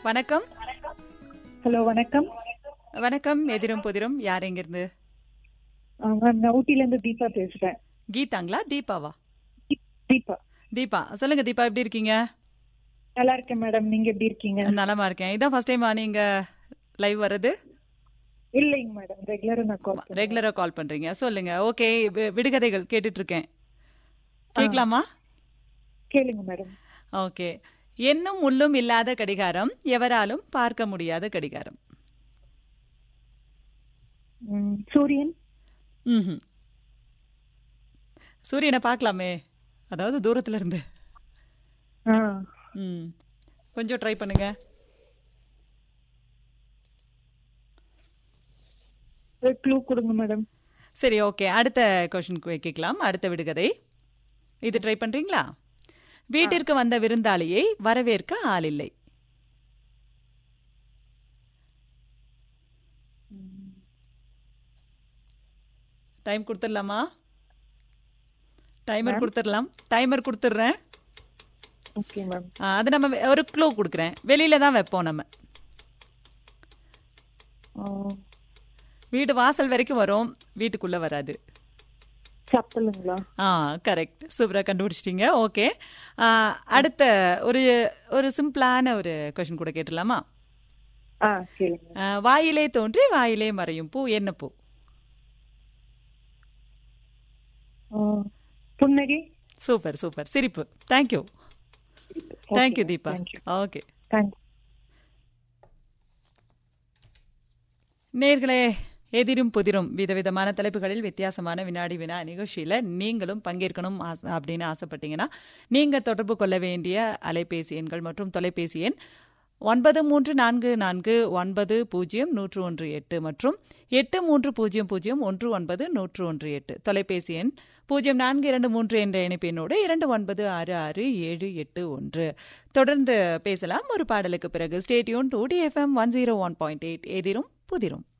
வணக்கம் ஹலோ வணக்கம் வணக்கம் எதிரும் புதிரும் யார் எங்கிருந்து ஆ, மேம் நான் ஊட்டில இருந்து தீபா பேசுறேன் கீதாங்களா தீபாவா தீபா தீபா சொல்லுங்க தீபா எப்படி இருக்கீங்க நல்லா இருக்கேன் மேடம் நீங்க எப்படி இருக்கீங்க நலமா இருக்கேன் இதான் ஃபர்ஸ்ட் டைமா நீங்க லைவ் வர்றது இல்லைங்க மேடம் ரெகுலரா நான் கால் பண்ணேன் ரெகுலரா கால் பண்றீங்க சொல்லுங்க ஓகே விடுகதைகள் கேட்டுட்டு இருக்கேன் கேட்கலாமா கேளுங்க மேடம் ஓகே என்னும் முள்ளும் இல்லாத கடிகாரம் எவராலும் பார்க்க முடியாத கடிகாரம் ம், சூரியன் ம்ஹும். சூரியனை பார்க்கலாமே அதாவது தூரத்துல இருந்து ஆ ம் கொஞ்சம் ட்ரை பண்ணுங்க ஒரு க்ளூ கொடுங்க மேடம் சரி ஓகே அடுத்த கொஷின் கேட்கலாம் அடுத்த விடுகதை இது ட்ரை பண்றீங்களா வீட்டிற்கு வந்த விருந்தாளியை வரவேற்க ஆள் இல்லை டைம் கொடுத்துடலாமா டைமர் கொடுத்துடலாம் டைமர் கொடுத்துட்றேன் ஓகே மேம் ஆ, அது நம்ம வெ- ஒரு க்ளூ கொடுக்குறேன் வெளியில தான் வைப்போம் நம்ம வீடு வாசல் வரைக்கும் வரும் வீட்டுக்குள்ள வராது சப்பலுங்களா ஆ கரெக்ட் சூப்பராக கண்டுபிடிச்சிட்டீங்க ஓகே அடுத்த ஒரு ஒரு சிம்பிளான ஒரு கொஷின் கூட கேட்டுடலாமா ஆ கேளுங்க ஆ, வாயிலே தோன்றி வாயிலே மறையும் பூ என்ன பூ ஆ, புன்னகை சூப்பர் சூப்பர் சிரிப்பு thank you thank you Deepa thank you okay thank you நேர்களே எதிரும் புதிரும் விதவிதமான தலைப்புகளில் வித்தியாசமான வினாடி வினா நிகழ்ச்சியில் நீங்களும் பங்கேற்கணும் ஆச- அப்படின்னு ஆசைப்பட்டீங்கன்னா நீங்கள் தொடர்பு கொள்ள வேண்டிய அலைபேசி எண்கள் மற்றும் தொலைபேசி எண் ஒன்பது மூன்று நான்கு நான்கு ஒன்பது பூஜ்ஜியம் நூற்று ஒன்று எட்டு மற்றும் எட்டு மூன்று பூஜ்ஜியம் பூஜ்ஜியம் ஒன்று ஒன்பது நூற்று ஒன்று எட்டு தொலைபேசி எண் பூஜ்ஜியம் நான்கு இரண்டு மூன்று என்ற இணைப்பினோடு இரண்டு ஒன்பது ஆறு ஆறு ஏழு எட்டு ஒன்று தொடர்ந்து பேசலாம் ஒரு பாடலுக்கு பிறகு stay tuned to T FM one zero one point eight எதிரும் புதிரும்